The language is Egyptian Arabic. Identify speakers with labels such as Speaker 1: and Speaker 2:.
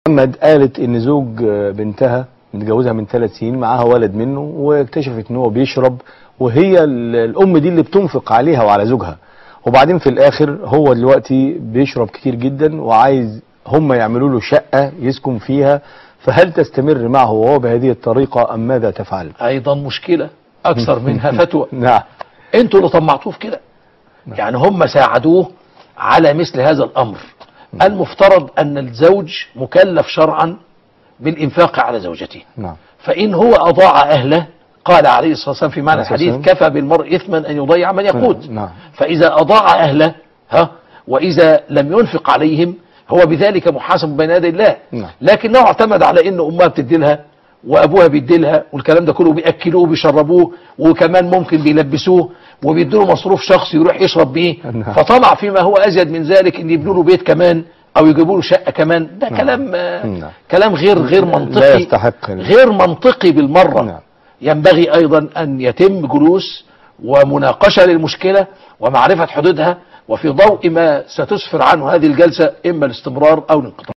Speaker 1: محمد قالت ان زوج بنتها متجوزها من ثلاث سنين معاها ولد منه واكتشفت ان هو بيشرب وهي ال- الام دي اللي بتنفق عليها وعلى زوجها وبعدين في الاخر هو دلوقتي بيشرب كتير جدا وعايز هم يعملوا له شقة يسكن فيها فهل تستمر معه وهو بهذه الطريقة ام ماذا تفعل
Speaker 2: ايضا مشكلة اكثر منها فتوى
Speaker 1: نعم
Speaker 2: انتوا اللي طمعتوه في كده يعني هم ساعدوه على مثل هذا الامر المفترض ان الزوج مكلف شرعا بالانفاق على زوجته
Speaker 1: نعم
Speaker 2: فان هو اضاع اهله قال عليه الصلاه والسلام في معنى
Speaker 1: عليه الصلاة
Speaker 2: الحديث كفى بالمرء اثما ان يضيع من يقود
Speaker 1: نعم
Speaker 2: فاذا اضاع اهله ها واذا لم ينفق عليهم هو بذلك محاسب بين يدي الله
Speaker 1: نعم.
Speaker 2: لكنه اعتمد على ان امها بتدي لها وابوها بيدي لها والكلام ده كله بياكلوه وبيشربوه وكمان ممكن بيلبسوه وبيدوا له مصروف شخصي يروح يشرب بيه
Speaker 1: نعم.
Speaker 2: فطمع فيما هو ازيد من ذلك ان يبنوا له بيت كمان او يجيبوا له شقه كمان ده كلام آه،
Speaker 1: نعم.
Speaker 2: كلام غير غير
Speaker 1: لا
Speaker 2: منطقي
Speaker 1: يستحق ال-
Speaker 2: غير منطقي بالمره
Speaker 1: نعم.
Speaker 2: ينبغي ايضا ان يتم جلوس ومناقشه للمشكله ومعرفه حدودها وفي ضوء ما ستسفر عنه هذه الجلسه اما الاستمرار او الانقطاع